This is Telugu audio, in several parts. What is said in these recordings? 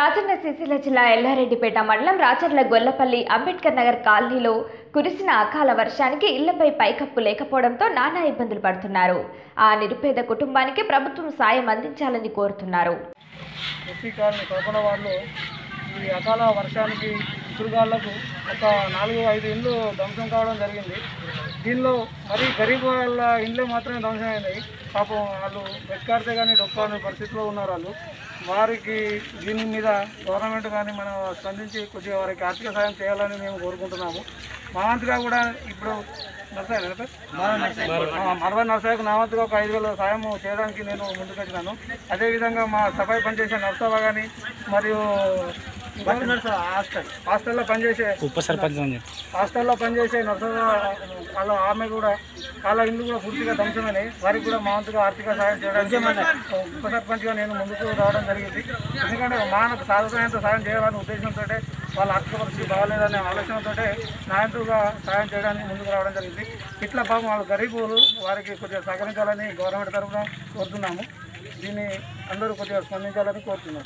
రాజన్న సిరిసిల్ల జిల్లా ఎల్లారెడ్డిపేట మండలం రాచర్ల గొల్లపల్లి అంబేద్కర్ నగర్ కాలనీలో కురిసిన అకాల వర్షానికి ఇళ్లపై పైకప్పు లేకపోవడంతో నానా ఇబ్బందులు పడుతున్నారు ఆ నిరుపేద కుటుంబానికి ప్రభుత్వం సాయం అందించాలని కోరుతున్నారు ఎస్సీ కాలనీ కల్పన వాళ్ళు ఈ అకాల వర్షానికి సుడిగాళ్లకు ఒక నాలుగు ఐదు ఇండ్లు ధ్వంసం కావడం జరిగింది దీనిలో మరీ గరీబ్ వాళ్ళ ఇండ్లు మాత్రమే ధ్వంసమైనాయి పాపం వాళ్ళు బెట్కాడితే కానీ డొక్కాని పరిస్థితిలో ఉన్నారు వాళ్ళు వారికి దీని మీద గవర్నమెంట్ కానీ మనం స్పందించి కొద్దిగా వారికి ఆర్థిక సాయం చేయాలని మేము కోరుకుంటున్నాము మా వంతుగా కూడా ఇప్పుడు నర్సయ్య కదా? ఆ, మరవై నర్సయ్యకు నా వంతుగా ఒక ఐదు వేల సాయం చేయడానికి నేను ముందుకు వచ్చినాను అదేవిధంగా మా సఫాయి పనిచేసే నర్సవ్వ కానీ మరియు హాస్టల్ హాస్టల్లో పనిచేసే ఉప సర్పంచ్ అని హాస్టల్లో పనిచేసే నర్సవ్వ వాళ్ళ ఆమె కూడా వాళ్ళ ఇల్లు కూడా పూర్తిగా ధ్వంసమైనాయి వారికి కూడా మా వంతుగా ఆర్థిక సాయం చేయడానికి ఉప సర్పంచ్గా నేను ముందుకు రావడం జరిగింది ఎందుకంటే మానకు సాధసాయంతో సాయం చేయాలనే ఉద్దేశంతో వాళ్ళ ఆర్థిక పరిస్థితి బాగాలేదనే ఆలోచనతో నాయంతుగా సాయం చేయడానికి ముందుకు రావడం జరిగింది ఇట్లా పాపం వాళ్ళు గరీబులు వారికి కొద్దిగా సహకరించాలని గవర్నమెంట్ తరఫున కోరుతున్నాము దీన్ని అందరూ కొద్దిగా స్పందించాలని కోరుతున్నాము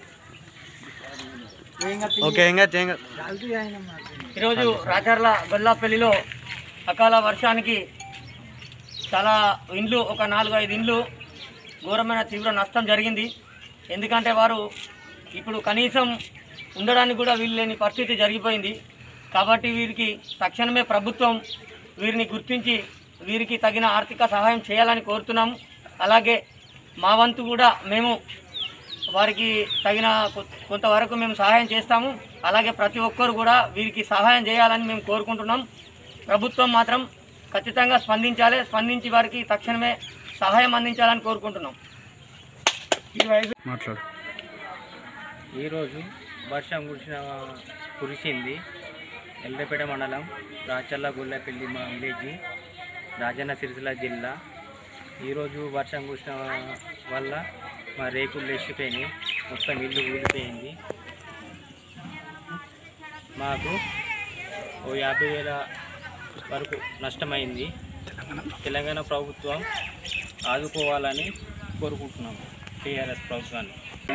ఓకే ఇంకా ఇంకా ఈరోజు రాచర్ల గొల్లాపల్లిలో అకాల వర్షానికి చాలా ఇండ్లు ఒక నాలుగు ఐదు ఇండ్లు ఘోరమైన తీవ్ర నష్టం జరిగింది ఎందుకంటే వారు ఇప్పుడు కనీసం ఉండడానికి కూడా వీలు లేని పరిస్థితి జరిగిపోయింది కాబట్టి వీరికి తక్షణమే ప్రభుత్వం వీరిని గుర్తించి వీరికి తగిన ఆర్థిక సహాయం చేయాలని కోరుతున్నాము అలాగే మా వంతు కూడా మేము వారికి తగిన కొ- కొంతవరకు మేము సహాయం చేస్తాము అలాగే ప్రతి ఒక్కరు కూడా వీరికి సహాయం చేయాలని మేము కోరుకుంటున్నాం ప్రభుత్వం మాత్రం ఖచ్చితంగా స్పందించాలి స్పందించి వారికి తక్షణమే సహాయం అందించాలని కోరుకుంటున్నాం మాట్లాడు ఈరోజు వర్షం కురిసిన కురిసింది ఎల్లపేట మండలం రాచల్ల గుల్లపల్లి మా విలేజ్ రాజన్న సిరిసిల్ల జిల్లా ఈరోజు వర్షం కురిసిన వల్ల మా రేకులు లేచిపోయినాయి మొత్తం ఇల్లు ఊడిపోయింది మాకు ఓ యాభై వేల వరకు నష్టమైంది తెలంగాణ ప్రభుత్వం ఆదుకోవాలని కోరుకుంటున్నాము టీఆర్ఎస్ ప్రభుత్వాన్ని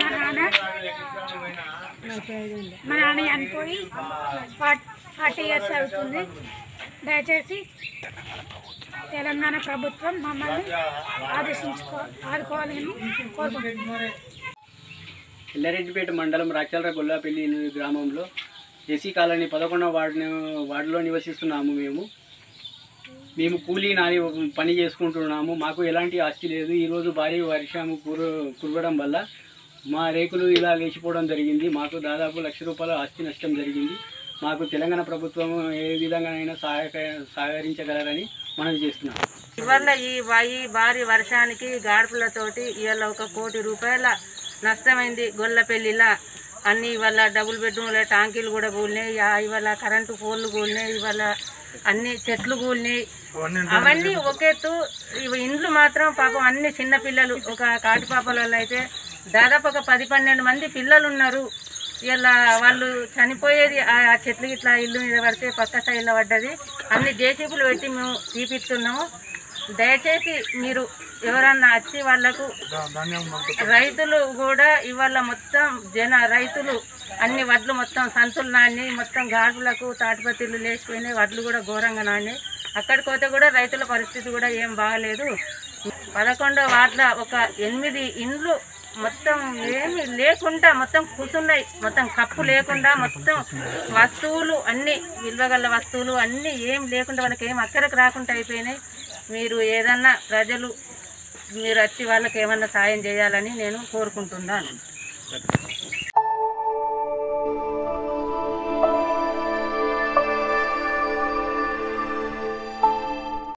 మా నాన్న చనిపోయి ఫార్టీ ఫార్టీ ఇయర్స్ అవుతుంది దయచేసి తెలంగాణ ప్రభుత్వం మమ్మల్ని ఆదేశించుకో ఆదుకోవాలని కోరుకుంటున్నాను ఎల్లారెడ్డిపేట మండలం రాచల్ర గొల్లాపల్లి గ్రామంలో ఎస్సీ కాలనీ పదకొండవ వార్డు వార్డులో నివసిస్తున్నాము మేము మేము కూలీ నాలి పని చేసుకుంటున్నాము మాకు ఎలాంటి ఆస్తి లేదు ఈరోజు భారీ వర్షం కురు కురవడం వల్ల మా రేకులు ఇలా లేచిపోవడం జరిగింది మాకు దాదాపు లక్ష రూపాయల ఆస్తి నష్టం జరిగింది మాకు తెలంగాణ ప్రభుత్వం ఏ విధంగానైనా సహాయక సహకరించగలరని మనం చేస్తున్నాం ఇవాళ ఈ వా- ఈ భారీ వర్షానికి గాడుపులతోటి ఇవాళ ఒక కోటి రూపాయల నష్టమైంది గొల్లపెల్లిలా అన్ని ఇవాళ డబుల్ బెడ్రూమ్ల టాంకీలు కూడా కూలినాయి ఆ ఇవాళ కరెంటు పోల్లు కూలినాయి ఇవాళ అన్ని చెట్లు కూలినాయి అవన్నీ ఒకెత్తు ఇవి ఇండ్లు మాత్రం పాపం అన్ని చిన్న పిల్లలు ఒక కాటి పాపల వాళ్ళు అయితే దాదాపు ఒక పది పన్నెండు మంది పిల్లలు ఉన్నారు ఇలా వాళ్ళు చనిపోయేది ఆ ఆ చెట్లు ఇట్లా ఇల్లు మీద పడితే పక్క సైడ్లో పడ్డది అన్ని జేసీబీలు పెట్టి మేము తీపిస్తున్నాము దయచేసి మీరు ఎవరన్నా వచ్చి వాళ్ళకు రైతులు కూడా ఇవాళ మొత్తం జన రైతులు అన్ని వడ్లు మొత్తం సంచులు నాని మొత్తం గాడులకు తాటిపత్రులు లేచిపోయినాయి వడ్లు కూడా ఘోరంగా నాని అక్కడికి పోతే కూడా రైతుల పరిస్థితి కూడా ఏం బాగలేదు పదకొండో వార్డుల ఒక ఎనిమిది ఇండ్లు మొత్తం ఏమి లేకుండా మొత్తం కూర్చున్నాయి మొత్తం కప్పు లేకుండా మొత్తం వస్తువులు అన్ని విలువగల వస్తువులు అన్నీ ఏం లేకుండా వాళ్ళకి ఏం అక్కడికి రాకుండా అయిపోయినాయి మీరు ఏదన్నా ప్రజలు మీరు వచ్చి వాళ్ళకి ఏమన్నా సాయం చేయాలని నేను కోరుకుంటున్నాను